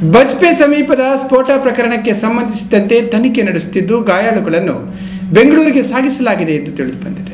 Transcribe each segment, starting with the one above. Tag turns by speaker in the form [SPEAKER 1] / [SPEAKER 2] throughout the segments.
[SPEAKER 1] ಬಜ್ಪೆ ಸಮೀಪದ ಸ್ಫೋಟ ಪ್ರಕರಣಕ್ಕೆ ಸಂಬಂಧಿಸಿದಂತೆ ತನಿಖೆ ನಡೆಸುತ್ತಿದ್ದು ಗಾಯಾಳುಗಳನ್ನು ಬೆಂಗಳೂರಿಗೆ ಸಾಗಿಸಲಾಗಿದೆ ಎಂದು ತಿಳಿದು ಬಂದಿದೆ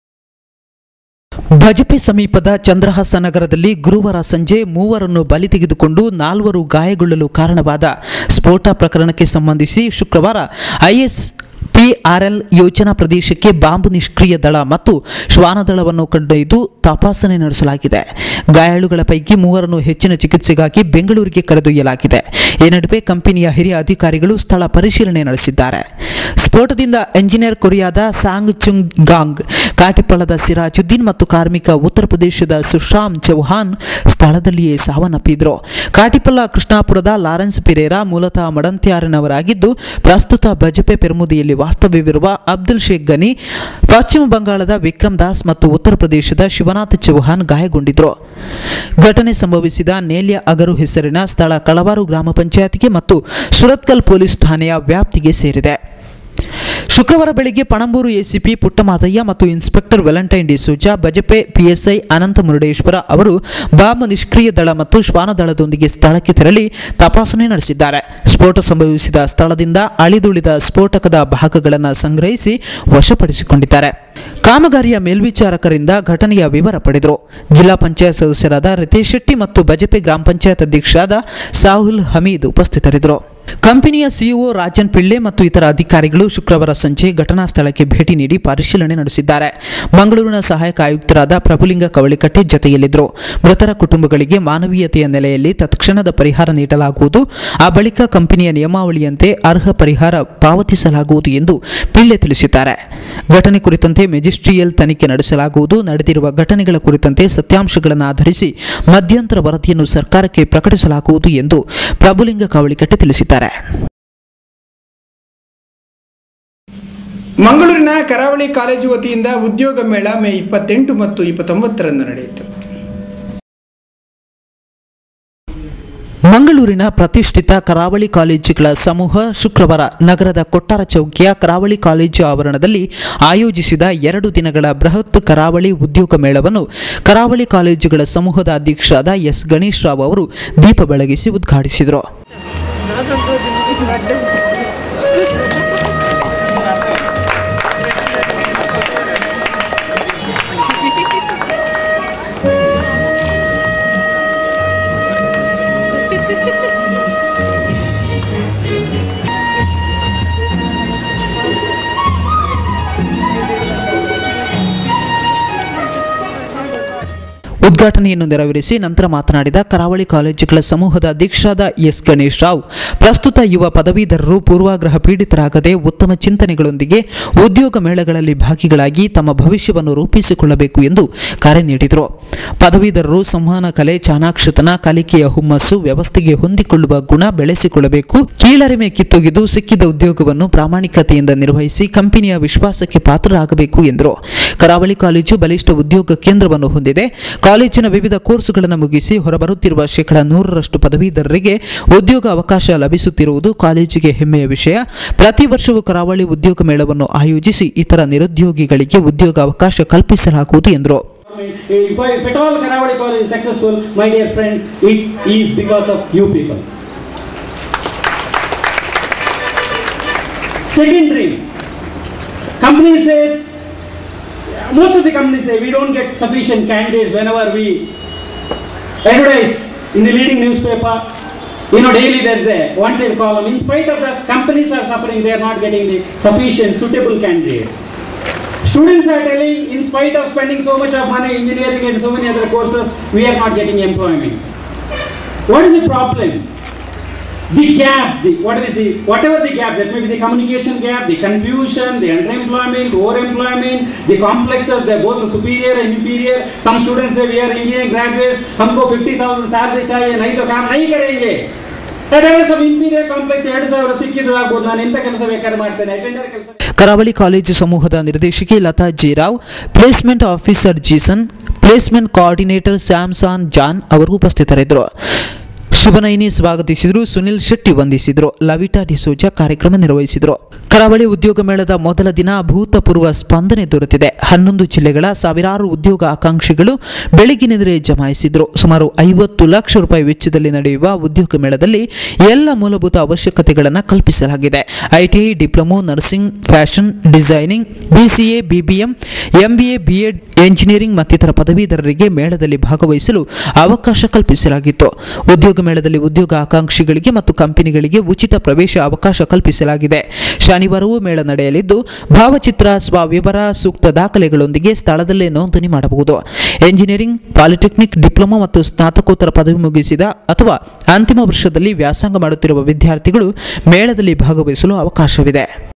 [SPEAKER 2] ಭಜಪೆ ಸಮೀಪದ ಚಂದ್ರಹಾಸ ನಗರದಲ್ಲಿ ಗುರುವಾರ ಸಂಜೆ ಮೂವರನ್ನು ಬಲಿ ತೆಗೆದುಕೊಂಡು ನಾಲ್ವರು ಗಾಯಗೊಳ್ಳಲು ಕಾರಣವಾದ ಸ್ಫೋಟ ಪ್ರಕರಣಕ್ಕೆ ಸಂಬಂಧಿಸಿ ಶುಕ್ರವಾರ ಐಎಸ್ ಪಿಆರ್ಎಲ್ ಯೋಜನಾ ಪ್ರದೇಶಕ್ಕೆ ಬಾಂಬ್ ನಿಷ್ಕ್ರಿಯ ದಳ ಮತ್ತು ಶ್ವಾನದಳವನ್ನು ಕೊಂಡೊಯ್ದು ತಪಾಸಣೆ ನಡೆಸಲಾಗಿದೆ ಗಾಯಾಳುಗಳ ಪೈಕಿ ಮೂವರನ್ನು ಹೆಚ್ಚಿನ ಚಿಕಿತ್ಸೆಗಾಗಿ ಬೆಂಗಳೂರಿಗೆ ಕರೆದೊಯ್ಯಲಾಗಿದೆ ಈ ನಡುವೆ ಕಂಪನಿಯ ಹಿರಿಯ ಅಧಿಕಾರಿಗಳು ಸ್ಥಳ ಪರಿಶೀಲನೆ ನಡೆಸಿದ್ದಾರೆ ಸ್ಫೋಟದಿಂದ ಎಂಜಿನಿಯರ್ ಕೊರಿಯಾದ ಸಾಂಗ್ ಚುಂಗ್ ಗಾಂಗ್ ಕಾಟಿಪಳ್ಳದ ಸಿರಾಜುದ್ದೀನ್ ಮತ್ತು ಕಾರ್ಮಿಕ ಉತ್ತರ ಪ್ರದೇಶದ ಸುಶಾಮ್ ಚೌಹಾನ್ ಸ್ಥಳದಲ್ಲಿಯೇ ಸಾವನ್ನಪ್ಪಿದ್ರು ಕಾಟಿಪಲ್ಲ ಕೃಷ್ಣಾಪುರದ ಲಾರೆನ್ಸ್ ಪಿರೇರಾ ಮೂಲತಃ ಮಡಂತ್ಯಾರನವರಾಗಿದ್ದು ಪ್ರಸ್ತುತ ಬಜಪೆ ಪೆರ್ಮುದಿಯಲ್ಲಿ ವಾಸ್ತವ್ಯವಿರುವ ಅಬ್ದುಲ್ ಶೇಖ್ ಗನಿ ಪಶ್ಚಿಮ ಬಂಗಾಳದ ವಿಕ್ರಮ್ ದಾಸ್ ಮತ್ತು ಉತ್ತರ ಪ್ರದೇಶದ ಶಿವನಾಥ್ ಚೌಹಾನ್ ಗಾಯಗೊಂಡಿದ್ರು ಘಟನೆ ಸಂಭವಿಸಿದ ನೇಲ್ಯ ಅಗರು ಹೆಸರಿನ ಸ್ಥಳ ಕಳವಾರು ಗ್ರಾಮ ಪಂಚಾಯತ್ಗೆ ಮತ್ತು ಸುರತ್ಕಲ್ ಪೊಲೀಸ್ ಠಾಣೆಯ ವ್ಯಾಪ್ತಿಗೆ ಸೇರಿದೆ ಶುಕ್ರವಾರ ಬೆಳಗ್ಗೆ ಪಣಂಬೂರು ಎಸಿಪಿ ಪುಟ್ಟಮಾದಯ್ಯ ಮತ್ತು inspector Valentine D'Souza Bajpe PSI Anantha Murudeshwara ಅವರು ಬಾಂಬ್ ನಿಷ್ಕ್ರಿಯ ದಳ ಮತ್ತು ಶ್ವಾನದಳದೊಂದಿಗೆ ಸ್ಥಳಕ್ಕೆ ತೆರಳಿ ತಪಾಸಣೆ ನಡೆಸಿದ್ದಾರೆ ಸ್ಫೋಟ ಸಂಭವಿಸಿದ ಸ್ಥಳದಿಂದ ಅಳಿದುಳಿದ ಸ್ಫೋಟಕದ ಭಾಗಗಳನ್ನು ಸಂಗ್ರಹಿಸಿ ವಶಪಡಿಸಿಕೊಂಡಿದ್ದಾರೆ ಕಾಮಗಾರಿಯ ಮೇಲ್ವಿಚಾರಕರಿಂದ ಘಟನೆಯ ವಿವರ ಪಡೆದರು ಜಿಲ್ಲಾ ಪಂಚಾಯತ್ ಸದಸ್ಯರಾದ ರಿತೇಶ್ ಶೆಟ್ಟಿ ಮತ್ತು ಬಜಪೆ ಗ್ರಾಮ ಪಂಚಾಯತ್ ಅಧ್ಯಕ್ಷರಾದ ಸಾಹುಲ್ ಹಮೀದ್ ಉಪಸ್ಥಿತರಿದ್ದರು ಕಂಪನಿಯ ಸಿಇಒ ರಾಜನ್ ಪಿಳ್ಳೆ ಮತ್ತು ಇತರ ಅಧಿಕಾರಿಗಳು ಶುಕ್ರವಾರ ಸಂಜೆ ಘಟನಾ ಸ್ಥಳಕ್ಕೆ ಭೇಟಿ ನೀಡಿ ಪರಿಶೀಲನೆ ನಡೆಸಿದ್ದಾರೆ ಮಂಗಳೂರಿನ ಸಹಾಯಕ ಆಯುಕ್ತರಾದ ಪ್ರಭುಲಿಂಗ ಕವಳಿಕಟ್ಟೆ ಜೊತೆಯಲ್ಲಿದ್ದರು ಮೃತರ ಕುಟುಂಬಗಳಿಗೆ ಮಾನವೀಯತೆಯ ನೆಲೆಯಲ್ಲಿ ತತ್ಕ್ಷಣದ ಪರಿಹಾರ ನೀಡಲಾಗುವುದು ಆ ಬಳಿಕ ಕಂಪನಿಯ ನಿಯಮಾವಳಿಯಂತೆ ಅರ್ಹ ಪರಿಹಾರ ಪಾವತಿಸಲಾಗುವುದು ಎಂದು ಪಿಳ್ಳೆ ತಿಳಿಸಿದ್ದಾರೆ ಘಟನೆ ಕುರಿತಂತೆ ಮೆಜಿಸ್ಟ್ರಿಯಲ್ ತನಿಖೆ ನಡೆಸಲಾಗುವುದು ನಡೆದಿರುವ ಘಟನೆಗಳ ಕುರಿತಂತೆ ಸತ್ಯಾಂಶಗಳನ್ನು ಆಧರಿಸಿ ಮಧ್ಯಂತರ ವರದಿಯನ್ನು ಸರ್ಕಾರಕ್ಕೆ ಪ್ರಕಟಿಸಲಾಗುವುದು ಎಂದು ಪ್ರಭುಲಿಂಗ ಕವಳಿಕಟ್ಟೆ ತಿಳಿಸಿದ್ದಾರೆ
[SPEAKER 1] ಮಂಗಳೂರಿನ ಕರಾವಳಿ ಕಾಲೇಜು ವತಿಯಿಂದ ಉದ್ಯೋಗ ಮೇಳ ಮೇ ಇಪ್ಪತ್ತೆಂಟು ಮತ್ತು ಇಪ್ಪತ್ತೊಂಬತ್ತರಂದು ನಡೆಯಿತು
[SPEAKER 2] ಮಂಗಳೂರಿನ ಪ್ರತಿಷ್ಠಿತ ಕರಾವಳಿ ಕಾಲೇಜುಗಳ ಸಮೂಹ ಶುಕ್ರವಾರ ನಗರದ ಕೊಟ್ಟಾರ ಚೌಕಿಯ ಕರಾವಳಿ ಕಾಲೇಜು ಆವರಣದಲ್ಲಿ ಆಯೋಜಿಸಿದ ಎರಡು ದಿನಗಳ ಬೃಹತ್ ಕರಾವಳಿ ಉದ್ಯೋಗ ಮೇಳವನ್ನು ಕರಾವಳಿ ಕಾಲೇಜುಗಳ ಸಮೂಹದ ಅಧ್ಯಕ್ಷರಾದ ಎಸ್ ಗಣೇಶ್ ರಾವ್ ಅವರು ದೀಪ ಬೆಳಗಿಸಿ ಉದ್ಘಾಟಿಸಿದರು ಉದ್ಘಾಟನೆಯನ್ನು ನೆರವೇರಿಸಿ ನಂತರ ಮಾತನಾಡಿದ ಕರಾವಳಿ ಕಾಲೇಜುಗಳ ಸಮೂಹದ ಅಧ್ಯಕ್ಷರಾದ ಎಸ್ ಗಣೇಶ್ ರಾವ್ ಪ್ರಸ್ತುತ ಯುವ ಪದವೀಧರರು ಪೂರ್ವಾಗ್ರಹ ಪೀಡಿತರಾಗದೆ ಉತ್ತಮ ಚಿಂತನೆಗಳೊಂದಿಗೆ ಉದ್ಯೋಗ ಮೇಳಗಳಲ್ಲಿ ಭಾಗಿಗಳಾಗಿ ತಮ್ಮ ಭವಿಷ್ಯವನ್ನು ರೂಪಿಸಿಕೊಳ್ಳಬೇಕು ಎಂದು ಕರೆ ನೀಡಿದರು ಪದವೀಧರರು ಸಂವಹನ ಕಲೆ ಚಾಣಾಕ್ಷತನ ಕಲಿಕೆಯ ಹುಮ್ಮಸ್ಸು ವ್ಯವಸ್ಥೆಗೆ ಹೊಂದಿಕೊಳ್ಳುವ ಗುಣ ಬೆಳೆಸಿಕೊಳ್ಳಬೇಕು ಕೀಳರಿಮೆ ಕಿತ್ತೊಗೆದು ಸಿಕ್ಕಿದ ಉದ್ಯೋಗವನ್ನು ಪ್ರಾಮಾಣಿಕತೆಯಿಂದ ನಿರ್ವಹಿಸಿ ಕಂಪನಿಯ ವಿಶ್ವಾಸಕ್ಕೆ ಪಾತ್ರರಾಗಬೇಕು ಎಂದರು ಕರಾವಳಿ ಕಾಲೇಜು ಬಲಿಷ್ಠ ಉದ್ಯೋಗ ಕೇಂದ್ರವನ್ನು ಹೊಂದಿದೆ ಕಾಲೇಜಿನ ವಿವಿಧ ಕೋರ್ಸುಗಳನ್ನು ಮುಗಿಸಿ ಹೊರಬರುತ್ತಿರುವ ಶೇಕಡ ನೂರರಷ್ಟು ಪದವೀಧರರಿಗೆ ಉದ್ಯೋಗ ಅವಕಾಶ ಲಭಿಸುತ್ತಿರುವುದು ಕಾಲೇಜಿಗೆ ಹೆಮ್ಮೆಯ ವಿಷಯ ಪ್ರತಿ ವರ್ಷವೂ ಕರಾವಳಿ ಉದ್ಯೋಗ ಮೇಳವನ್ನು ಆಯೋಜಿಸಿ ಇತರ ನಿರುದ್ಯೋಗಿಗಳಿಗೆ ಉದ್ಯೋಗ ಅವಕಾಶ ಕಲ್ಪಿಸಲಾಗುವುದು ಎಂದರು
[SPEAKER 3] If, I- if at all Karavali College is successful, my dear friend, it is because of you people. Second dream, company says, most of the companies say we don't get sufficient candidates whenever we advertise in the leading newspaper. You know, daily there's a wanted column. In spite of that, companies are suffering. They are not getting the sufficient suitable candidates. Students are telling, in spite of spending so much of money, engineering and so many other courses, we are not getting employment. What is the problem? The gap, the, what is the, whatever the gap, that may be the communication gap, the confusion, the underemployment, overemployment, the complexes, they're both superior and inferior. Some students say we are engineering graduates, हमको 50,000 salary चाहिए, नहीं तो काम नहीं करेंगे. That is some inferior complex, ಎರಡು ಸಾವಿರ ಸಿಕ್ಕಿದ್ರು ಆಗ್ಬೋದು, ನಾನು ಎಂತ ಕೆಲಸ ಬೇಕಾದ್ರೆ ಮಾಡ್ತೇನೆ, ಅಟೆಂಡರ್ ಕೆಲಸ
[SPEAKER 2] ಕರಾವಳಿ ಕಾಲೇಜು ಸಮೂಹದ ನಿರ್ದೇಶಕಿ Latha Jeerao placement officer Jaison placement coordinator Samson John ಅವರು ಉಪಸ್ಥಿತರಿದ್ದರು ಶುಭನಯಿನಿ ಸ್ವಾಗತಿಸಿದರು ಸುನಿಲ್ ಶೆಟ್ಟಿ ವಂದಿಸಿದರು ಲವಿಟಾ ಡಿಸೋಜಾ ಕಾರ್ಯಕ್ರಮ ನಿರ್ವಹಿಸಿದರು ಕರಾವಳಿ ಉದ್ಯೋಗ ಮೇಳದ ಮೊದಲ ದಿನ ಅಭೂತಪೂರ್ವ ಸ್ಪಂದನೆ ದೊರೆತಿದೆ ಹನ್ನೊಂದು ಜಿಲ್ಲೆಗಳ ಸಾವಿರಾರು ಉದ್ಯೋಗ ಆಕಾಂಕ್ಷಿಗಳು ಬೆಳಗಿನೆದುರೇ ಜಮಾಯಿಸಿದರು ಸುಮಾರು ಐವತ್ತು ಲಕ್ಷ ರೂಪಾಯಿ ವೆಚ್ಚದಲ್ಲಿ ನಡೆಯುವ ಉದ್ಯೋಗ ಮೇಳದಲ್ಲಿ ಎಲ್ಲ ಮೂಲಭೂತ ಅವಶ್ಯಕತೆಗಳನ್ನು ಕಲ್ಪಿಸಲಾಗಿದೆ ITI diploma nursing fashion designing BCA BBM MBA BEd engineering ಮತ್ತಿತರ ಪದವೀಧರರಿಗೆ ಮೇಳದಲ್ಲಿ ಭಾಗವಹಿಸಲು ಅವಕಾಶ ಕಲ್ಪಿಸಲಾಗಿತ್ತು ಉದ್ಯೋಗ ಮೇಳದಲ್ಲಿ ಉದ್ಯೋಗ ಆಕಾಂಕ್ಷಿಗಳಿಗೆ ಮತ್ತು ಕಂಪನಿಗಳಿಗೆ ಉಚಿತ ಪ್ರವೇಶ ಅವಕಾಶ ಕಲ್ಪಿಸಲಾಗಿದೆ ಶನಿವಾರವೂ ಮೇಳ ನಡೆಯಲಿದ್ದು ಭಾವಚಿತ್ರ ಸ್ವವಿವರ ಸೂಕ್ತ ದಾಖಲೆಗಳೊಂದಿಗೆ ಸ್ಥಳದಲ್ಲೇ ನೋಂದಣಿ ಮಾಡಬಹುದು ಎಂಜಿನಿಯರಿಂಗ್ ಪಾಲಿಟೆಕ್ನಿಕ್ ಡಿಪ್ಲೊಮಾ ಮತ್ತು ಸ್ನಾತಕೋತ್ತರ ಪದವಿ ಮುಗಿಸಿದ ಅಥವಾ ಅಂತಿಮ ವರ್ಷದಲ್ಲಿ ವ್ಯಾಸಂಗ ಮಾಡುತ್ತಿರುವ ವಿದ್ಯಾರ್ಥಿಗಳು ಮೇಳದಲ್ಲಿ ಭಾಗವಹಿಸಲು ಅವಕಾಶವಿದೆ